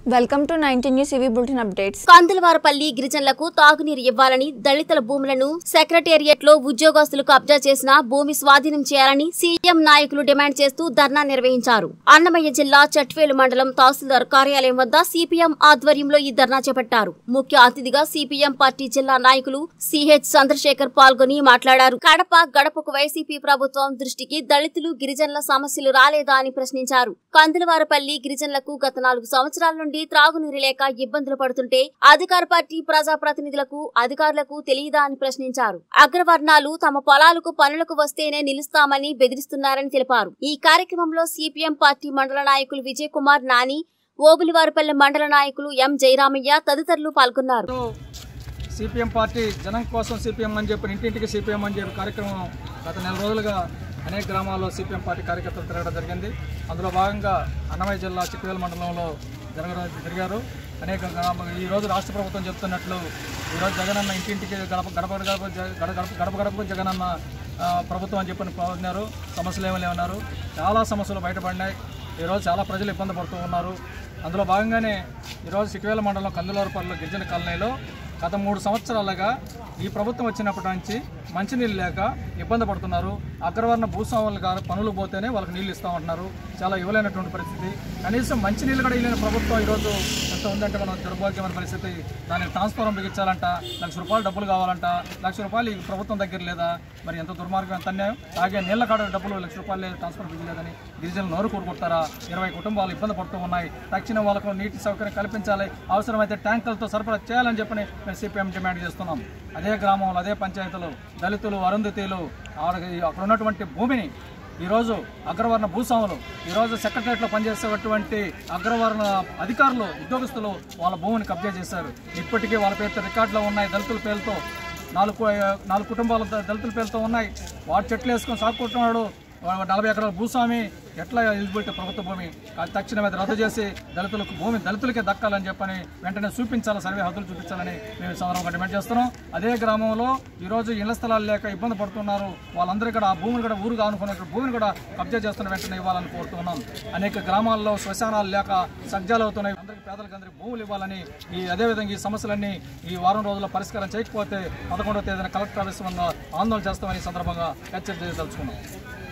welcome to nineteen news ఇవి bulletin updates Kandulavarapalli గిరిజనులకు తాగునీరు ఇవ్వాలని దళితుల భూములను సెక్రటేరియట్ లో ఉద్యోగస్తులు కబ్జా చేసిన భూమి స్వాధీనం చేయాలని సీఎం నాయకులు డిమాండ్ చేస్తూ ధర్నా నిర్వహించారు అన్నమయ్య జిల్లా చట్వేలు మండలం తహసీల్దార్ కార్యాలయం వద్ద సిపిఎం ఆధ్వర్యంలో ఈ ధర్నా చేపట్టారు ముఖ్య అతిథిగా సిపిఎం పార్టీ జిల్లా నాయకులు సిహెచ్ చంద్రశేఖర్ పాల్గొని మాట్లాడారు కడప గడపకు వైసీపీ ప్రభుత్వం దృష్టికి దళితులు గిరిజనుల సమస్యలు రాలేదా అని ప్రశ్నించారు కందులవారపల్లి గిరిజనులకు గత నాలుగు సంవత్సరాల నుండి త్రాగునీరు లేక ఇబ్బందులు పడుతుంటే అధికార పార్టీ ప్రజాప్రతినిధులకు అధికారులకు తెలియదా అని ప్రశ్నించారు అగ్రవర్ణాలు తమ పొలాలకు పనులకు వస్తేనే నిలుస్తామని బెదిరిస్తున్నారని తెలిపారు ఈ కార్యక్రమంలో సిపిఎం పార్టీ మండల నాయకులు విజయ్ కుమార్ నాని ఓబులివారిపల్లె మండల నాయకులు ఎం జయరామయ్య తదితరులు పాల్గొన్నారు తో సిపిఎం పార్టీ జనం కోసం సిపిఎం అని చెప్పి ఇంటింటికి సిపిఎం అని చెప్పి కార్యక్రమం గత నెల రోజులుగా అనేక గ్రామాల్లో సిపిఎం పార్టీ కార్యకర్తలు తిరగడం జరిగింది అందులో భాగంగా అన్నమయ్య జిల్లా చిట్టువేల మండలంలో జరగడం జరిగారు అనేక గ్రామ ఈ రోజు రాష్ట్ర ప్రభుత్వం చెప్తున్నట్లు ఈరోజు జగనన్న ఇంటింటికి గడప గడప గడప జ- గడ గడప గడప గడపకు జగనన్న ఆ, ప్రభుత్వం అని చెప్పని పొందారు సమస్యలు ఏమీ లేవన్నారు చాలా సమస్యలు బయటపడినాయి ఈరోజు చాలా ప్రజలు ఇబ్బంది పడుతూ ఉన్నారు అందులో భాగంగానే ఈరోజు సిటివేల మండలం కందులూరుపల్లి గిరిజన కాలనీలో గత మూడు సంవత్సరాలుగా ఈ ప్రభుత్వం వచ్చినప్పటి నుంచి మంచినీళ్ళు లేక ఇబ్బంది పడుతున్నారు అగ్రవర్ణ భూస్వాములు గారు పనులు పోతేనే వాళ్ళకి నీళ్ళు ఇస్తామంటున్నారు చాలా ఇవ్వలేనటువంటి పరిస్థితి కనీసం మంచినీళ్ళు కూడా ఇవ్వలేని ప్రభుత్వం ఈరోజు ఎంత ఉందంటే మనం దుర్భాగ్యమైన పరిస్థితి దానికి ట్రాన్స్ఫారం బిగించాలంట లక్ష రూపాయలు డబ్బులు కావాలంట లక్ష రూపాయలు ఈ ప్రభుత్వం దగ్గర లేదా మరి ఎంత దుర్మార్గం ఎంత అన్యాయం అలాగే నీళ్ళ కాడ డబ్బులు లక్ష రూపాయలు లేదు ట్రాన్స్ఫర్ బిగించలేదని గిరిజనులు నోరు కూడుకుంటారా ఇరవై కుటుంబాలు ఇబ్బంది పడుతూ ఉన్నాయి తక్షణం వాళ్ళకు నీటి సౌకర్యం కల్పించాలి అవసరమైతే ట్యాంకర్లతో సరఫరా చేయాలని చెప్పని మేము సిపిఎం డిమాండ్ చేస్తున్నాం అదే గ్రామంలో అదే పంచాయతీలు దళితులు అరుంధతీలు ఆడ- అక్కడ ఉన్నటువంటి భూమిని ఈరోజు అగ్రవర్ణ భూస్వాములు ఈరోజు సెక్రటరియట్లో పనిచేసేటువంటి అగ్రవర్ణ అధికారులు ఉద్యోగస్తులు వాళ్ళ భూమిని కబ్జా చేశారు ఇప్పటికీ వాళ్ళ పేరుతో రికార్డులో ఉన్నాయి దళితుల పేరుతో నాలుగు నాలుగు కుటుంబాలు ద- దళితుల పేరుతో ఉన్నాయి వాడు చెట్లు వేసుకొని సాగుకుంటున్నాడు వాడు నలభై ఎకరాల భూస్వామి ఎట్లా ఎలిజిబిలిటీ ప్రభుత్వ భూమి అది తక్షణమే అది రద్దు చేసి దళితులకు భూమి దళితులకే దక్కాలని చెప్పని వెంటనే చూపించాలి సర్వే హద్దులు చూపించాలని మేము ఈ సందర్భంగా డిమాండ్ చేస్తున్నాం అదే గ్రామంలో ఈరోజు ఇళ్ల స్థలాలు లేక ఇబ్బంది పడుతున్నారు వాళ్ళందరూ కూడా ఆ భూమిని కూడా ఊరుగా అనుకున్నట్టు భూమిని కూడా కబ్జా చేస్తున్న వెంటనే ఇవ్వాలని కోరుతున్నాం అనేక గ్రామాల్లో శ్మశానాలు లేక సజ్జాలు అవుతున్నాయి అందరికీ పేదలకు అందరికీ భూములు ఇవ్వాలని ఈ అదేవిధంగా ఈ సమస్యలన్నీ ఈ వారం రోజుల్లో పరిష్కారం చేయకపోతే పదకొండవ తేదీన కలెక్టర్ ఆఫీస్ వల్ల ఆందోళన చేస్తామని ఈ సందర్భంగా హెచ్చరిక చేయదలుచుకున్నాం